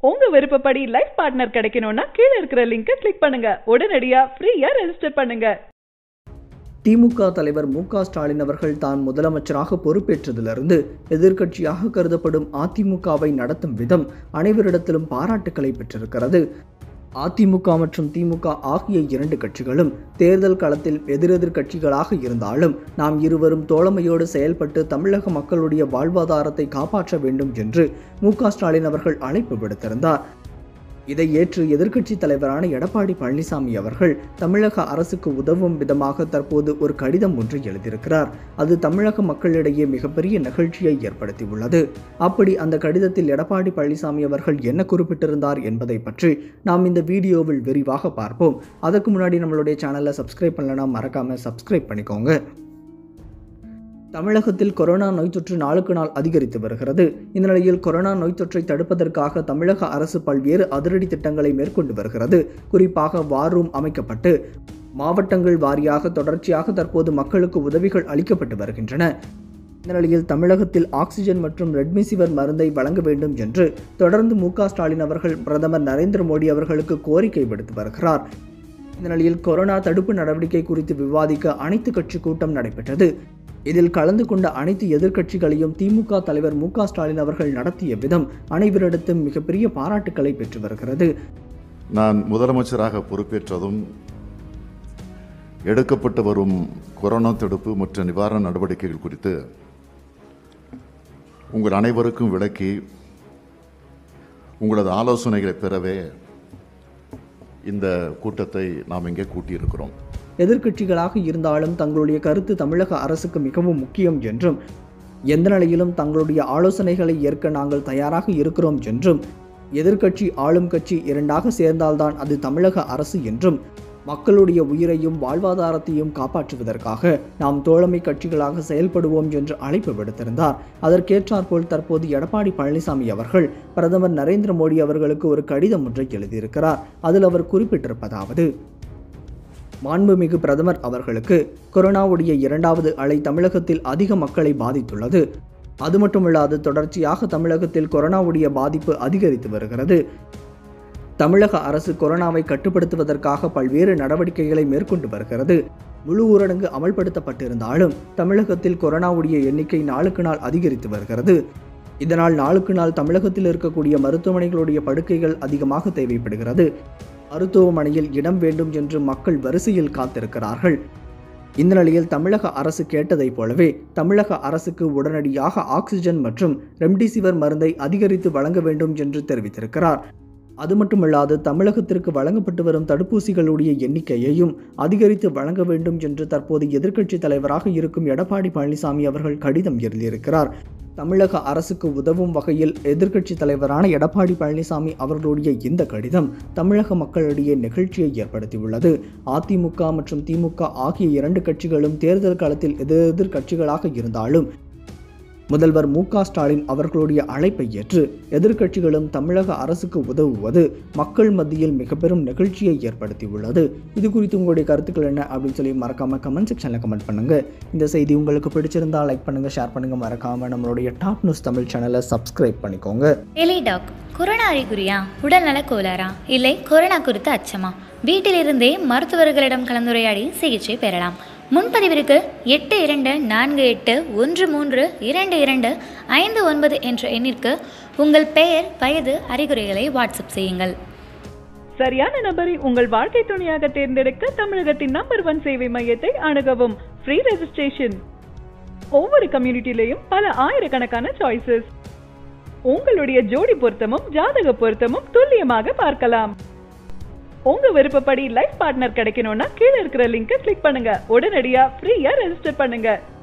உங்க விருப்பப்படி life partner கிடைக்கணும்னா கீழே இருக்கிற லிங்கை கிளிக் பண்ணுங்க உடனடியா ஃப்ரீயா ரெஜிஸ்டர் பண்ணுங்க திமுக தலைவர் மு க ஸ்டாலின் அவர்கள் தான் முதலமைச்சராக பொறுப்பேற்றதிலிருந்து எதிர்க்கட்சியாக கருதப்படும் அதிமுகவை நடத்தும் விதம் அனைவரிடத்திலும் பாராட்டுக்களை பெற்றிருக்கிறது அதிமுக மற்றும் திமுக ஆகிய இரண்டு கட்சிகளும் தேர்தல் களத்தில் எதிரெதிர் கட்சிகளாக இருந்தாலும் நாம் இருவரும் தோழமையோடு செயல்பட்டு தமிழக மக்களுடைய வாழ்வாதாரத்தை காப்பாற்ற வேண்டும் என்று மு க ஸ்டாலின் அவர்கள் அழைப்பு விடுத்திருந்தார் இதை ஏற்று எதிர்க்கட்சி தலைவரான எடப்பாடி பழனிசாமி அவர்கள் தமிழக அரசுக்கு உதவும் விதமாக தற்போது ஒரு கடிதம் ஒன்று எழுதியிருக்கிறார் அது தமிழக மக்களிடையே மிகப்பெரிய நிகழ்ச்சியை ஏற்படுத்தியுள்ளது அப்படி அந்த கடிதத்தில் எடப்பாடி பழனிசாமி அவர்கள் என்ன குறிப்பிட்டிருந்தார் என்பதை பற்றி நாம் இந்த வீடியோவில் விரிவாக பார்ப்போம் அதுக்கு முன்னாடி நம்மளுடைய சேனலை சப்ஸ்கிரைப் பண்ணலனா மறக்காம சப்ஸ்கிரைப் பண்ணிக்கோங்க தமிழகத்தில் கொரோனா நோய் தொற்று நாளுக்கு நாள் அதிகரித்து வருகிறது இந்த நிலையில் கொரோனா நோய் தொற்றை தடுப்பதற்காக தமிழக அரசு பல்வேறு அதிரடி திட்டங்களை மேற்கொண்டு வருகிறது குறிப்பாக வார் ரூம் அமைக்கப்பட்டு மாவட்டங்கள் வாரியாக தொடர்ச்சியாக தற்போது மக்களுக்கு உதவிகள் அளிக்கப்பட்டு வருகின்றன இந்த நிலையில் தமிழகத்தில் ஆக்சிஜன் மற்றும் ரெட்மிசிவர் மருந்தை வழங்க வேண்டும் என்று தொடர்ந்து மு க ஸ்டாலின் அவர்கள் பிரதமர் நரேந்திர மோடி அவர்களுக்கு கோரிக்கை விடுத்து வருகிறார் இந்த நிலையில் கொரோனா தடுப்பு நடவடிக்கை குறித்து விவாதிக்க அனைத்து கட்சி கூட்டம் நடைபெற்றது இதில் கலந்து கொண்ட அனைத்து எதிர்க்கட்சிகளையும் திமுக தலைவர் மு க ஸ்டாலின் அவர்கள் நடத்திய விதம் அனைவரிடத்தும் மிகப்பெரிய பாராட்டுக்களை பெற்று வருகிறது நான் முதலமைச்சராக பொறுப்பேற்றதும் எடுக்கப்பட்டு வரும் கொரோனா தடுப்பு மற்றும் நிவாரண நடவடிக்கைகள் குறித்து உங்கள் அனைவருக்கும் விளக்கி உங்களது ஆலோசனைகளை பெறவே இந்த கூட்டத்தை நாம் இங்கே கூட்டியிருக்கிறோம் எதிர்க்கட்சிகளாக இருந்தாலும் தங்களுடைய கருத்து தமிழக அரசுக்கு மிகவும் முக்கியம் என்றும் எந்த நிலையிலும் தங்களுடைய ஆலோசனைகளை ஏற்க நாங்கள் தயாராக இருக்கிறோம் என்றும் எதிர்க்கட்சி ஆளும் கட்சி இரண்டாக சேர்ந்தால்தான் அது தமிழக அரசு என்றும் மக்களுடைய உயிரையும் வாழ்வாதாரத்தையும் காப்பாற்றுவதற்காக நாம் தோழமை கட்சிகளாக செயல்படுவோம் என்று அழைப்பு விடுத்திருந்தார் அதற்கேற்றாற்போல் தற்போது எடப்பாடி பழனிசாமி அவர்கள் பிரதமர் நரேந்திர மோடி அவர்களுக்கு ஒரு கடிதம் ஒன்றை எழுதியிருக்கிறார் அதில் அவர் குறிப்பிட்டிருப்பதாவது மாண்புமிகு பிரதமர் அவர்களுக்கு கொரோனாவுடைய இரண்டாவது அலை தமிழகத்தில் அதிக மக்களை பாதித்துள்ளது அது மட்டுமல்லாது தொடர்ச்சியாக தமிழகத்தில் கொரோனாவுடைய பாதிப்பு அதிகரித்து வருகிறது தமிழக அரசு கொரோனாவை கட்டுப்படுத்துவதற்காக பல்வேறு நடவடிக்கைகளை மேற்கொண்டு வருகிறது முழு ஊரடங்கு அமல்படுத்தப்பட்டிருந்தாலும் தமிழகத்தில் கொரோனாவுடைய எண்ணிக்கை நாளுக்கு நாள் அதிகரித்து வருகிறது இதனால் நாளுக்கு நாள் தமிழகத்தில் இருக்கக்கூடிய மருத்துவமனைகளுடைய படுக்கைகள் அதிகமாக தேவைப்படுகிறது மருத்துவமனையில் இடம் வேண்டும் என்று மக்கள் வரிசையில் காத்திருக்கிறார்கள் இந்த நிலையில் தமிழக அரசு கேட்டதைப் போலவே தமிழக அரசுக்கு உடனடியாக ஆக்சிஜன் மற்றும் ரெம்டிசிவர் மருந்தை அதிகரித்து வழங்க வேண்டும் என்று தெரிவித்திருக்கிறார் அது மட்டுமல்லாது தமிழகத்திற்கு வழங்கப்பட்டு வரும் தடுப்பூசிகளுடைய எண்ணிக்கையையும் அதிகரித்து வழங்க வேண்டும் என்று தற்போது எதிர்க்கட்சி தலைவராக இருக்கும் எடப்பாடி பழனிசாமி அவர்கள் கடிதம் எழுதியிருக்கிறார் தமிழக அரசுக்கு உதவும் வகையில் எதிர்க்கட்சி தலைவரான எடப்பாடி பழனிசாமி அவர்களுடைய இந்த கடிதம் தமிழக மக்களிடையே நிகழ்ச்சியை ஏற்படுத்தியுள்ளது அதிமுக மற்றும் திமுக ஆகிய இரண்டு கட்சிகளும் தேர்தல் களத்தில் எதிரெதிர் கட்சிகளாக இருந்தாலும் முதல்வர் மு க ஸ்டாலின் அவர்களுடைய அழைப்பை ஏற்று எதிர்க்கட்சிகளும் தமிழக அரசுக்கு உதவுவது மக்கள் மத்தியில் மிக பெரும் நிகழ்ச்சியை ஏற்படுத்தியுள்ளது இது குறித்து உங்களுடைய கருத்துக்கள் என்ன அப்படின்னு சொல்லி மறக்காம கமெண்ட் செக்ஷனில் கமெண்ட் பண்ணுங்க இந்த செய்தி உங்களுக்கு பிடிச்சிருந்தா லைக் பண்ணுங்க ஷேர் பண்ணுங்க மறக்காம நம்மளுடைய டாப் நியூஸ் தமிழ் சேனலை சப்ஸ்கிரைப் பண்ணிக்கோங்க டெலிடாக் கொரோனா அறிகுறியா உடல்நல கோளாறா இல்லை கொரோனா குறித்த அச்சமா வீட்டிலிருந்தே மருத்துவர்களிடம் கலந்துரையாடி சிகிச்சை பெறலாம் முன்பதிவிற்கு எட்டு இரண்டு நான்கு எட்டு ஒன்று மூன்று இரண்டு இரண்டு ஐந்து ஒன்பது என்ற எண்ணிற்கு உங்கள் பெயர் வயது அறிகுறிகளை வாட்ஸ்அப் செய்யுங்கள் சரியான நபரை உங்கள் வாழ்க்கை துணையாக தேர்ந்தெடுக்க தமிழகத்தின் நம்பர் ஒன் சேவை மையத்தை அணுகவும் ஃப்ரீ ரெஜிஸ்ட்ரேஷன் ஒவ்வொரு கம்யூனிட்டிலையும் பல ஆயிரக்கணக்கான சாய்ஸஸ் உங்களுடைய ஜோடி பொருத்தமும் ஜாதக பொருத்தமும் துல்லியமாக பார்க்கலாம் உங்க விருப்பப்படி லைஃப் பார்ட்னர் கிடைக்கணும்னா கீழே இருக்கிற லிங்கை கிளிக் பண்ணுங்க உடனடியா ஃப்ரீயா ரெஜிஸ்டர் பண்ணுங்க